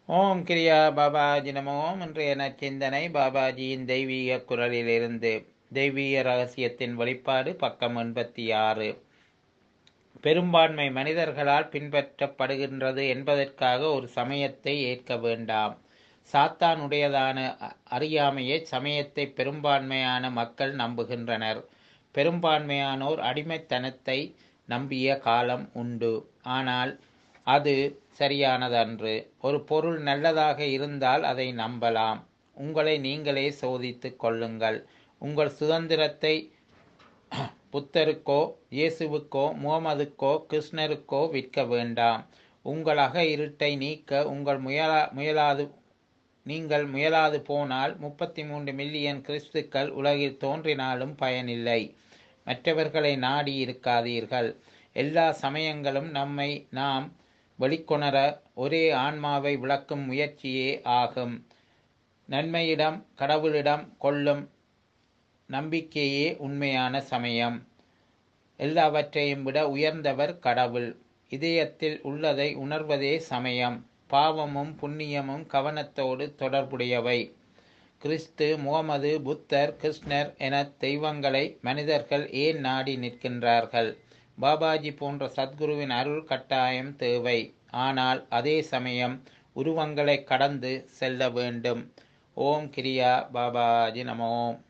ஓம் கிரியா பாபாஜி நமோம் இன்றைய நச்சிந்தனை பாபாஜியின் தெய்வீக குரலிலிருந்து தெய்வீக ரகசியத்தின் வெளிப்பாடு பக்கம் எண்பத்தி ஆறு பெரும்பான்மை மனிதர்களால் பின்பற்றப்படுகின்றது என்பதற்காக ஒரு சமயத்தை ஏற்க வேண்டாம் சாத்தானுடையதான அ- அறியாமையை சமயத்தை பெரும்பான்மையான மக்கள் நம்புகின்றனர் பெரும்பான்மையானோர் அடிமைத்தனத்தை நம்பிய காலம் உண்டு ஆனால் அது சரியானதன்று ஒரு பொருள் நல்லதாக இருந்தால் அதை நம்பலாம் உங்களை நீங்களே சோதித்துக் கொள்ளுங்கள் உங்கள் சுதந்திரத்தை புத்தருக்கோ இயேசுவுக்கோ முகமதுக்கோ கிருஷ்ணருக்கோ விற்க வேண்டாம் உங்கள் அக இருட்டை நீக்க உங்கள் முயலா முயலாது நீங்கள் முயலாது போனால் முப்பத்தி மூன்று மில்லியன் கிறிஸ்துக்கள் உலகில் தோன்றினாலும் பயனில்லை மற்றவர்களை நாடி இருக்காதீர்கள் எல்லா சமயங்களும் நம்மை நாம் வெளிக்கொணர ஒரே ஆன்மாவை விளக்கும் முயற்சியே ஆகும் நன்மையிடம் கடவுளிடம் கொள்ளும் நம்பிக்கையே உண்மையான சமயம் எல்லாவற்றையும் விட உயர்ந்தவர் கடவுள் இதயத்தில் உள்ளதை உணர்வதே சமயம் பாவமும் புண்ணியமும் கவனத்தோடு தொடர்புடையவை கிறிஸ்து முகமது புத்தர் கிருஷ்ணர் என தெய்வங்களை மனிதர்கள் ஏன் நாடி நிற்கின்றார்கள் பாபாஜி போன்ற சத்குருவின் அருள் கட்டாயம் தேவை ஆனால் அதே சமயம் உருவங்களை கடந்து செல்ல வேண்டும் ஓம் கிரியா பாபாஜி நமோம்